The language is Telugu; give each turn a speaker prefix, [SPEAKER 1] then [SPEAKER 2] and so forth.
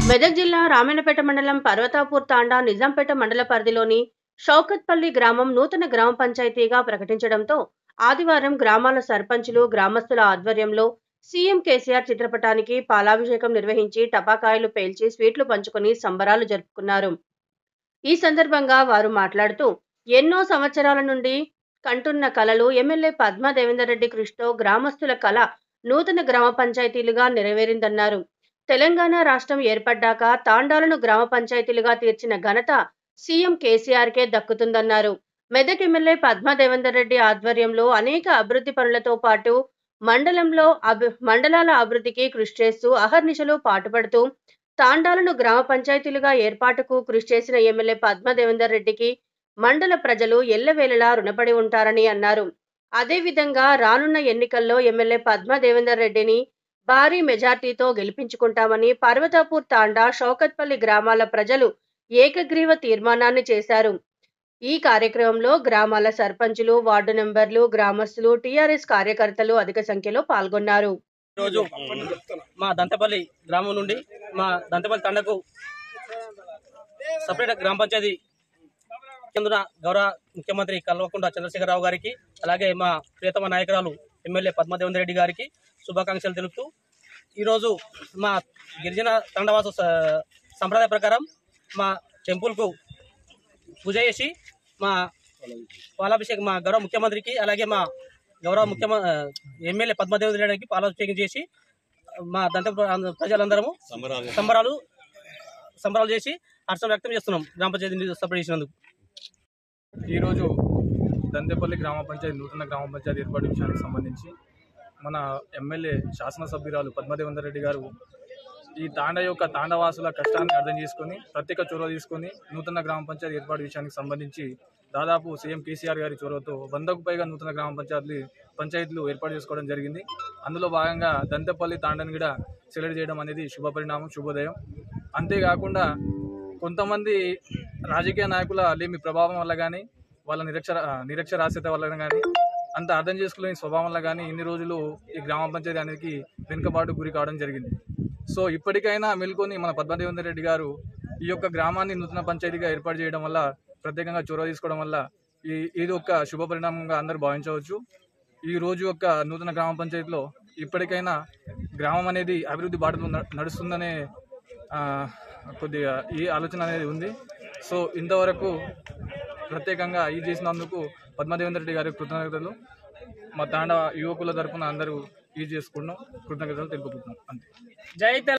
[SPEAKER 1] మెదక్ జిల్లా రామాయణపేట మండలం పర్వతాపూర్ తాండా నిజాంపేట మండల పరిధిలోని షౌకత్పల్లి గ్రామం నూతన గ్రామ పంచాయతీగా ప్రకటించడంతో ఆదివారం గ్రామాల సర్పంచులు గ్రామస్తుల ఆధ్వర్యంలో సీఎం కేసీఆర్ చిత్రపటానికి పాలాభిషేకం నిర్వహించి టపాకాయలు పేల్చి స్వీట్లు పంచుకొని సంబరాలు జరుపుకున్నారు ఈ సందర్భంగా వారు మాట్లాడుతూ ఎన్నో సంవత్సరాల నుండి కంటున్న కలలు ఎమ్మెల్యే పద్మా దేవేందర్ రెడ్డి కృషితో గ్రామస్తుల కళ నూతన గ్రామ పంచాయతీలుగా నెరవేరిందన్నారు తెలంగాణ రాష్ట్రం ఏర్పడ్డాక తాండాలను గ్రామ పంచాయతీలుగా తీర్చిన ఘనత సీఎం కేసీఆర్కే దక్కుతుందన్నారు మెదక్ ఎమ్మెల్యే పద్మా దేవేందర్ రెడ్డి ఆధ్వర్యంలో అనేక అభివృద్ధి పనులతో పాటు మండలంలో అభి మండలాల అభివృద్ధికి కృషి చేస్తూ అహర్నిశలు పాటుపడుతూ తాండాలను గ్రామ పంచాయతీలుగా ఏర్పాటుకు కృషి చేసిన ఎమ్మెల్యే పద్మా దేవేందర్ రెడ్డికి మండల ప్రజలు ఎల్లవేళలా రుణపడి ఉంటారని అన్నారు అదేవిధంగా రానున్న ఎన్నికల్లో ఎమ్మెల్యే పద్మా దేవేందర్ రెడ్డిని భారీ మెజార్టీతో గెలిపించుకుంటామని పర్వతాపూర్ తాండా షౌకత్పల్లి గ్రామాల ప్రజలు ఏకగ్రీవ తీర్మానాన్ని చేశారు ఈ కార్యక్రమంలో గ్రామాల సర్పంచులు వార్డు మెంబర్లు గ్రామస్తులు టీఆర్ఎస్ కార్యకర్తలు అధిక సంఖ్యలో పాల్గొన్నారు
[SPEAKER 2] రోజు మా దంతపల్లి గ్రామం నుండి మా దంతపల్లి తండకు సపరేట్ గ్రామ పంచాయతీ చెందిన గౌరవ ముఖ్యమంత్రి కల్వకుంట్ల చంద్రశేఖరరావు గారికి అలాగే మా ప్రియతమ నాయకురాలు ఎమ్మెల్యే పద్మదేవేంద్ర రెడ్డి గారికి శుభాకాంక్షలు తెలుపుతూ ఈరోజు మా గిరిజన తండవాస స- సంప్రదాయ ప్రకారం మా టెంపుల్కు పూజ చేసి మా పాలాభిషేకం మా గౌరవ ముఖ్యమంత్రికి అలాగే మా గౌరవ ముఖ్యమంత్రి ఎమ్మెల్యే పద్మదేవేంద్ర రెడ్డికి పాలాభిషేకం చేసి మా దంత ప్రజలందరము సంబరాలు సంబరాలు చేసి హర్షం వ్యక్తం చేస్తున్నాం గ్రామ పంచాయతీ సపరేట్ చేసినందుకు
[SPEAKER 3] ఈరోజు దంతేపల్లి గ్రామ పంచాయతీ నూతన గ్రామ పంచాయతీ ఏర్పాటు విషయానికి సంబంధించి మన ఎమ్మెల్యే శాసనసభ్యురాలు పద్మదేవేందర్ రెడ్డి గారు ఈ తాండ యొక్క తాండవాసుల కష్టాన్ని అర్థం చేసుకొని ప్రత్యేక చొరవ తీసుకొని నూతన గ్రామ పంచాయతీ ఏర్పాటు విషయానికి సంబంధించి దాదాపు సీఎం కేసీఆర్ గారి చొరవతో వందకు పైగా నూతన గ్రామ పంచాయతీలు పంచాయతీలు ఏర్పాటు చేసుకోవడం జరిగింది అందులో భాగంగా దంతేపల్లి తాండని కూడా సెలెక్ట్ చేయడం అనేది శుభ పరిణామం శుభోదయం అంతేకాకుండా కొంతమంది రాజకీయ నాయకుల లేమి ప్రభావం వల్ల కానీ వాళ్ళ నిరక్షర నిరక్షరాస్యత వల్ల కానీ అంత అర్థం చేసుకోలేని స్వభావం వల్ల కానీ ఇన్ని రోజులు ఈ గ్రామ పంచాయతీ అనేది వెనుకబాటు గురి కావడం జరిగింది సో ఇప్పటికైనా మెలుకొని మన పద్మదేవేందర్ రెడ్డి గారు ఈ యొక్క గ్రామాన్ని నూతన పంచాయతీగా ఏర్పాటు చేయడం వల్ల ప్రత్యేకంగా చొరవ తీసుకోవడం వల్ల ఈ ఇది ఒక శుభ పరిణామంగా అందరూ భావించవచ్చు ఈ రోజు యొక్క నూతన గ్రామ పంచాయతీలో ఇప్పటికైనా గ్రామం అనేది అభివృద్ధి బాటలో న- నడుస్తుందనే ఆ, కొద్దిగా ఈ ఆలోచన అనేది ఉంది సో ఇంతవరకు ప్రత్యేకంగా ఇది చేసినందుకు పద్మదేవేంద్ర రెడ్డి గారికి కృతజ్ఞతలు మా తాండ యువకుల తరపున అందరూ ఇది చేసుకున్నాం కృతజ్ఞతలు తెలుపుకుంటున్నాం అంతే
[SPEAKER 2] జై తెలంగాణ